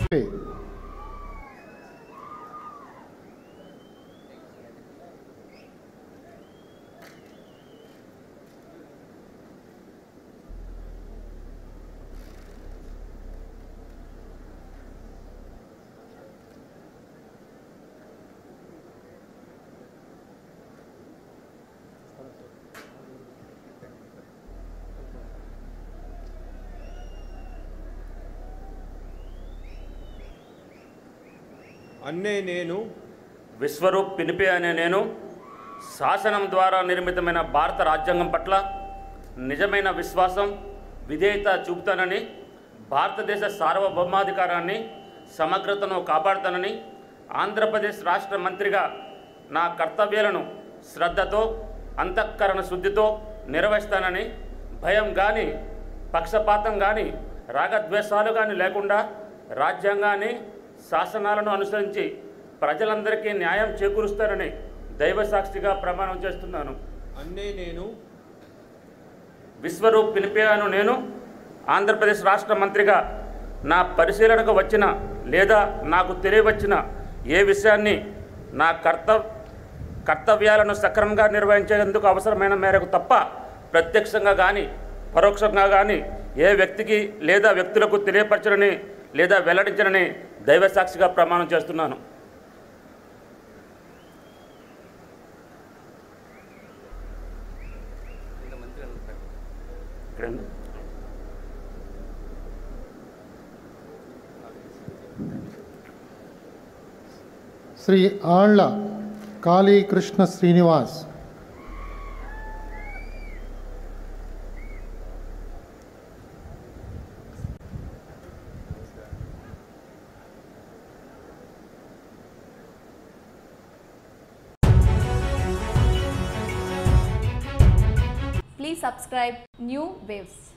అన్నే నేను విశ్వరూప్ పినిపే అనే నేను శాసనం ద్వారా నిర్మితమైన భారత రాజ్యాంగం పట్ల నిజమైన విశ్వాసం విధేయత చూపుతానని భారతదేశ సార్వభౌమాధికారాన్ని సమగ్రతను కాపాడుతానని ఆంధ్రప్రదేశ్ రాష్ట్ర మంత్రిగా నా కర్తవ్యాలను శ్రద్ధతో అంతఃకరణ శుద్ధితో నిర్వహిస్తానని భయం కానీ పక్షపాతం కానీ రాగద్వేషాలు కానీ లేకుండా రాజ్యాంగాన్ని శాసనాలను అనుసరించి ప్రజలందరికీ న్యాయం చేకూరుస్తానని దైవ సాక్షిగా ప్రమాణం చేస్తున్నాను అన్నే నేను విశ్వరూప్ పిలిపియాను నేను ఆంధ్రప్రదేశ్ రాష్ట్ర మంత్రిగా నా పరిశీలనకు వచ్చిన లేదా నాకు తెలియవచ్చిన ఏ విషయాన్ని నా కర్తవ్ కర్తవ్యాలను సక్రమంగా నిర్వహించేందుకు అవసరమైన మేరకు తప్ప ప్రత్యక్షంగా కానీ పరోక్షంగా కానీ ఏ వ్యక్తికి లేదా వ్యక్తులకు తెలియపరచనని లేదా వెల్లడించనని దైవసాక్షిగా ప్రమాణం చేస్తున్నాను ఇక్కడ ఉంది. శ్రీ ఆళ్ల Kalikrishna Srinivas Please subscribe New Waves.